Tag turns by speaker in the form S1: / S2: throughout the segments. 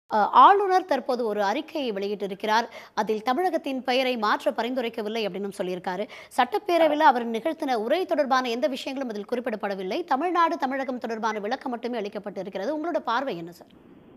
S1: அஹ், ஆளுநர் தற்போது ஒரு அறிக்கையை வெளியிட்டிருக்கிறார் அதில் தமிழகத்தின் பெயரை மாற்ற பரிந்துரைக்கவில்லை அப்படின்னு சொல்லியிருக்காரு சட்டப்பேரவையில் அவர் நிகழ்த்தின உரை தொடர்பான எந்த விஷயங்களும் அதில் குறிப்பிடப்படவில்லை தமிழ்நாடு தமிழகம் தொடர்பான விளக்கம் மட்டுமே அளிக்கப்பட்டிருக்கிறது உங்களோட பார்வை என்ன சார்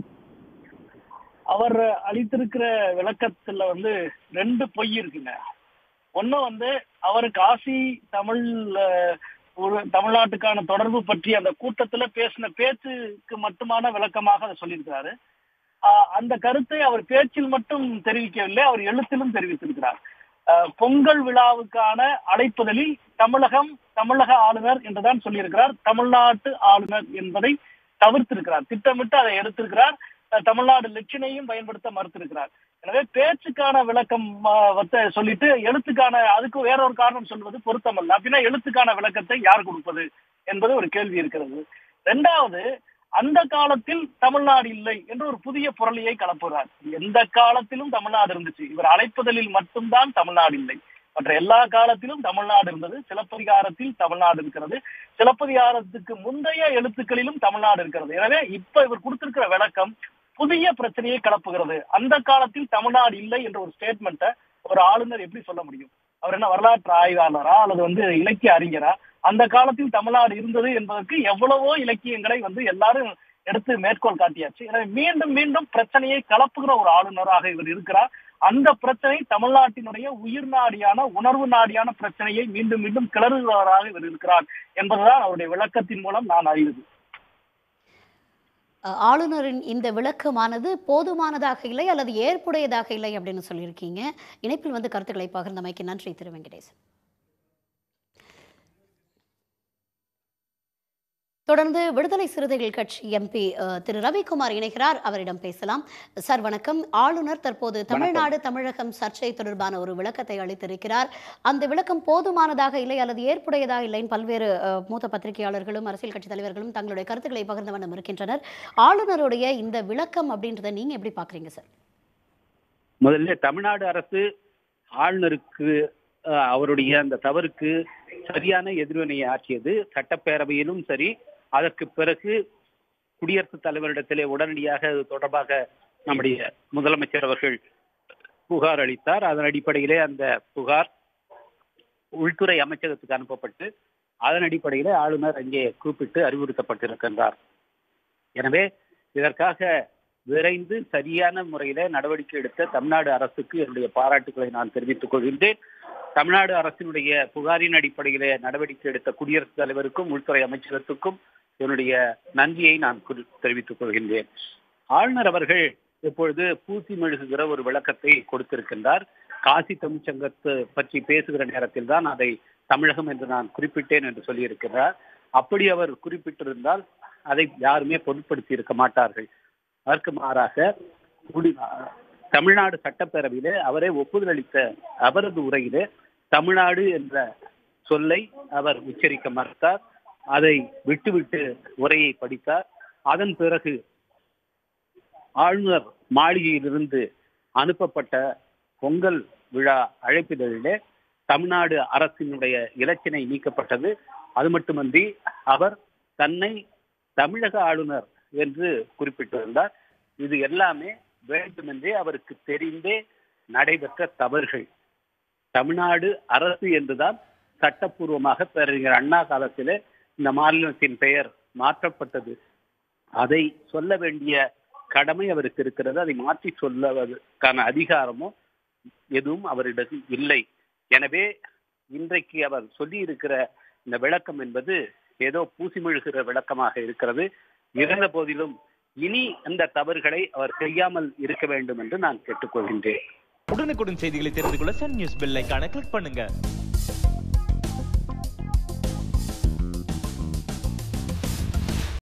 S2: அவர் அளித்திருக்கிற விளக்கத்துல வந்து ரெண்டு பொய் இருக்குங்க ஒண்ணு வந்து அவர் காசி தமிழ் அஹ், ஒரு தமிழ்நாட்டுக்கான தொடர்பு பற்றி அந்த கூட்டத்துல பேசின பேச்சுக்கு மட்டுமான விளக்கமாக அதை சொல்லியிருக்கிறாரு ஆஹ், அந்த கருத்தை அவர் பேச்சில் மட்டும் தெரிவிக்கவில்லை அவர் எழுத்திலும் தெரிவித்திருக்கிறார் ஆஹ், பொங்கல் விழாவுக்கான அழைப்புதலில் தமிழகம் தமிழக ஆளுநர் என்றுதான் சொல்லியிருக்கிறார் தமிழ்நாட்டு ஆளுநர் என்பதை தவிர்த்திருக்கிறார் திட்டமிட்டு அதை எடுத்திருக்கிறார் அஹ் தமிழ்நாடு லட்சணையும் பயன்படுத்த மறுத்திருக்கிறார் எனவே பேச்சுக்கான விளக்கம் ஆஹ், வத்த சொல்லிட்டு எழுத்துக்கான அதுக்கு வேற ஒரு காரணம் சொல்வது பொருத்தமல்ல அப்படின்னா எழுத்துக்கான விளக்கத்தை யார் கொடுப்பது என்பது ஒரு கேள்வி இருக்கிறது ரெண்டாவது அந்த காலத்தில் தமிழ்நாடு இல்லை என்று ஒரு புதிய பொருளையை கலப்புகிறார் எந்த காலத்திலும் தமிழ்நாடு இருந்துச்சு இவர் அழைப்புதலில் மட்டும்தான் தமிழ்நாடு இல்லை மற்ற எல்லா காலத்திலும் தமிழ்நாடு இருந்தது சிலப்பதிகாரத்தில் தமிழ்நாடு இருக்கிறது சிலப்பதிகாரத்துக்கு முந்தைய எழுத்துக்களிலும் தமிழ்நாடு இருக்கிறது எனவே இப்ப இவர் கொடுத்திருக்கிற விளக்கம் புதிய பிரச்சனையை கலப்புகிறது அந்த காலத்தில் தமிழ்நாடு இல்லை என்ற ஒரு ஸ்டேட்மெண்ட்டை ஒரு ஆளுநர் எப்படி சொல்ல முடியும் அவர் என்ன வரலாற்று ஆய்வாளரா அல்லது வந்து இலக்கிய அறிஞரா அந்த காலத்தில் தமிழ்நாடு இருந்தது என்பதற்கு எவ்வளவோ இலக்கியங்களை வந்து எல்லாரும் எடுத்து மேற்கோள் காட்டியாச்சு எனவே மீண்டும் மீண்டும் பிரச்சனையை கலப்புகிற ஒரு ஆளுநராக இவர் இருக்கிறார் அந்த பிரச்சனை தமிழ்நாட்டினுடைய உயிர் நாடியான உணர்வு நாடியான பிரச்சனையை மீண்டும் மீண்டும் கிளறுகிறவராக இவர் இருக்கிறார் என்பதுதான் அவருடைய விளக்கத்தின் மூலம் நான் அறிவது
S1: அஹ், ஆளுநரின் இந்த விளக்கமானது போதுமானதாக இல்லை அல்லது ஏற்புடையதாக இல்லை அப்படின்னு சொல்லியிருக்கீங்க இணைப்பில் வந்து கருத்துக்களை பகிர்ந்தமைக்கு நன்றி திரு வெங்கடேசன் தொடர்ந்து விடுதலை சிறுத்தைகள் கட்சி எம்பி திரு ரவிக்குமார் இணைகிறார் அவரிடம் பேசலாம் சார் வணக்கம் ஆளுநர் தற்போது தமிழ்நாடு தமிழகம் சர்ச்சை தொடர்பான ஒரு விளக்கத்தை அளித்திருக்கிறார் அந்த விளக்கம் போதுமானதாக இல்லை அல்லது ஏற்புடையதாக இல்லைன்னு பல்வேறு அஹ், மூத்த பத்திரிகையாளர்களும் அரசியல் கட்சி தலைவர்களும் தங்களுடைய கருத்துக்களை பகிர்ந்த வண்ணம் இருக்கின்றனர் ஆளுநருடைய இந்த விளக்கம் அப்படின்றத நீங்க எப்படி பாக்குறீங்க சார்
S3: முதல்ல தமிழ்நாடு அரசு ஆளுநருக்கு அஹ், அவருடைய அந்த தவறுக்கு சரியான எதிர்வினையை ஆற்றியது சட்டப்பேரவையிலும் சரி அதற்கு பிறகு குடியரசுத் தலைவரிடத்திலே உடனடியாக அது தொடர்பாக நம்முடைய முதலமைச்சர் அவர்கள் புகார் அளித்தார் அதன் அடிப்படையிலே அந்த புகார் உள்துறை அமைச்சகத்துக்கு அனுப்பப்பட்டு அதன் அடிப்படையிலே ஆளுநர் அங்கே கூப்பிட்டு அறிவுறுத்தப்பட்டிருக்கின்றார் எனவே இதற்காக விரைந்து சரியான முறையில நடவடிக்கை எடுத்த தமிழ்நாடு அரசுக்கு என்னுடைய பாராட்டுகளை நான் தெரிவித்துக் கொள்கின்றேன் தமிழ்நாடு அரசினுடைய புகாரின் அடிப்படையிலே நடவடிக்கை எடுத்த குடியரசுத் தலைவருக்கும் உள்துறை அமைச்சகத்துக்கும் என்னுடைய நன்றியை நான் குறி- தெரிவித்துக் கொள்கின்றேன் ஆளுநர் அவர்கள் இப்பொழுது பூசி மெழுகுகிற ஒரு விளக்கத்தை கொடுத்திருக்கின்றார் காசி தமிழ்ச்சங்கத்தை பற்றி பேசுகிற நேரத்தில் தான் அதை தமிழகம் என்று நான் குறிப்பிட்டேன் என்று சொல்லியிருக்கிறார் அப்படி அவர் குறிப்பிட்டிருந்தால் அதை யாருமே பொருட்படுத்தி இருக்க மாட்டார்கள் அதற்கு மாறாக குடி- தமிழ்நாடு சட்டப்பேரவையிலே அவரே ஒப்புதல் அளித்த அவரது உரையிலே தமிழ்நாடு என்ற சொல்லை அவர் உச்சரிக்க மறுத்தார் அதை விட்டுவிட்டு உரையை படித்தார் அதன் பிறகு ஆளுநர் மாளிகையிலிருந்து அனுப்பப்பட்ட பொங்கல் விழா அழைப்பிதழிலே தமிழ்நாடு அரசினுடைய இலச்சினை நீக்கப்பட்டது அது மட்டுமன்றி அவர் தன்னை தமிழக ஆளுநர் என்று குறிப்பிட்டிருந்தார் இது எல்லாமே வேண்டுமென்றே அவருக்கு தெரிந்தே நடைபெற்ற தவறுகள் தமிழ்நாடு அரசு என்றுதான் சட்டப்பூர்வமாக பேரறிஞர் அண்ணா காலத்திலே இந்த மாநிலத்தின் பெயர் மாற்றப்பட்டது அதை சொல்ல வேண்டிய கடமை அவருக்கு இருக்கிறது அதை மாற்றி சொல்லுவதற்கான அதிகாரமோ எதுவும் அவரிடம் இல்லை எனவே இன்றைக்கு அவர் சொல்லி இருக்கிற இந்த விளக்கம் என்பது ஏதோ பூசி மெழுகிற விளக்கமாக இருக்கிறது இருந்த போதிலும் இனி அந்த தவறுகளை அவர் செய்யாமல் இருக்க வேண்டும் என்று நான் கேட்டுக்கொள்கின்றேன்
S4: உடனுக்குடன் செய்திகளை தெரிந்து கொள்ள சன் நியூஸ் பெல் ஐகானை கிளிக் பண்ணுங்க